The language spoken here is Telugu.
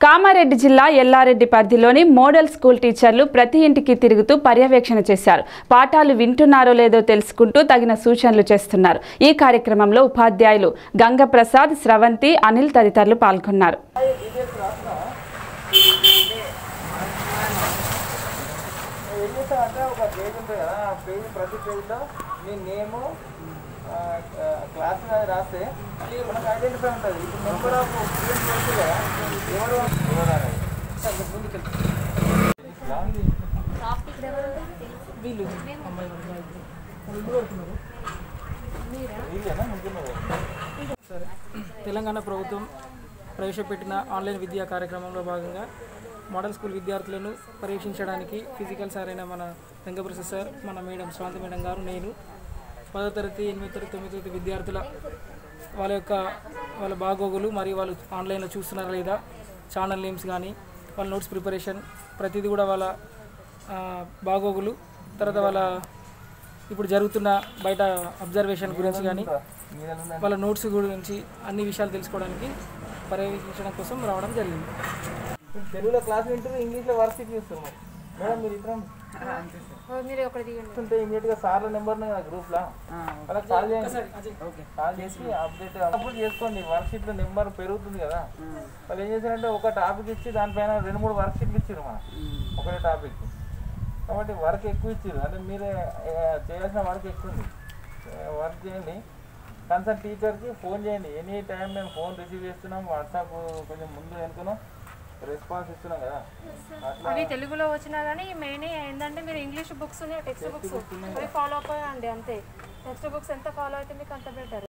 కామారెడ్డి జిల్లా ఎల్లారెడ్డి పరిధిలోని మోడల్ స్కూల్ టీచర్లు ప్రతి ఇంటికి తిరుగుతూ పర్యవేక్షణ చేశారు పాఠాలు వింటున్నారో లేదో తెలుసుకుంటూ తగిన సూచనలు చేస్తున్నారు ఈ కార్యక్రమంలో ఉపాధ్యాయులు గంగప్రసాద్ స్రవంతి అనిల్ తదితరులు పాల్గొన్నారు ఏం చేస్తామంటే ఒక పేజ్ ఉంటుంది కదా ఆ పేజ్ ప్రతి పేజ్లో మీ నేము క్లాస్ అది రాస్తే మనకు ఐడెంటిఫై ఉంటుంది ఇప్పుడు నెంబర్ ఆఫ్ స్టూడెంట్స్ తెలుసు కదా ఎవరు ఎవరు అనేది వీళ్ళు వీళ్ళేనా ముగ్గురు సరే తెలంగాణ ప్రభుత్వం ప్రవేశపెట్టిన ఆన్లైన్ విద్యా కార్యక్రమంలో భాగంగా మోడల్ స్కూల్ విద్యార్థులను పరీక్షించడానికి ఫిజికల్ సార్ అయిన మన వెంకప్రసాద్ సార్ మన మేడం స్వాతి మేడం గారు నేను పదో తరగతి ఎనిమిది తరగతి తొమ్మిది తరగతి విద్యార్థుల వాళ్ళ యొక్క వాళ్ళ బాగోగులు మరియు వాళ్ళు ఆన్లైన్లో చూస్తున్నారా లేదా ఛానల్ నేమ్స్ కానీ వాళ్ళ నోట్స్ ప్రిపరేషన్ ప్రతిదీ కూడా వాళ్ళ ఆ, బాగోగులు తర్వాత వాళ్ళ ఇప్పుడు జరుగుతున్న బయట అబ్జర్వేషన్ గురించి కానీ వాళ్ళ నోట్స్ గురించి అన్ని విషయాలు తెలుసుకోవడానికి పర్యవేక్షించడం కోసం రావడం జరిగింది తెలుగులో క్లాస్ వింటుంది ఇంగ్లీష్లో వర్క్ చూస్తున్నాం మేడం మీరు ఇద్దరం మీరు ఒకటి తీయండి చూస్తుంటే ఇమీడియట్ గా సార్ల నెంబర్ కదా గ్రూప్ లా వాళ్ళకి కాల్ చేయండి కాల్ చేసి అప్డేట్ అప్పుడు చేసుకోండి వర్క్ షీట్ లో నెంబర్ పెరుగుతుంది కదా వాళ్ళు ఏం చేశారంటే ఒక టాపిక్ ఇచ్చి దానిపైన రెండు మూడు వర్క్ షీట్లు ఇచ్చారు మన ఒకటే టాపిక్ కాబట్టి వర్క్ ఎక్కువ ఇచ్చారు అంటే మీరే ఏ, చేయాల్సిన వర్క్ ఎక్కువ ఉంది వర్క్ చేయండి కన్సర్న్ టీచర్కి ఫోన్ చేయండి ఎనీ టైం మేము ఫోన్ రిసీవ్ చేస్తున్నాం వాట్సాప్ కొంచెం ముందు వెనుకను రెస్పాన్స్ ఇస్తున్నాం కదా అట్లా అవి తెలుగులో వచ్చినా కానీ మెయిన్ ఏంటంటే మీరు ఇంగ్లీష్ బుక్స్ టెక్స్ట్ బుక్స్ అవి ఫాలో అవ్వండి అంతే టెక్స్ట్ బుక్స్ ఎంత ఫాలో అయితే మీకు అంత బెటర్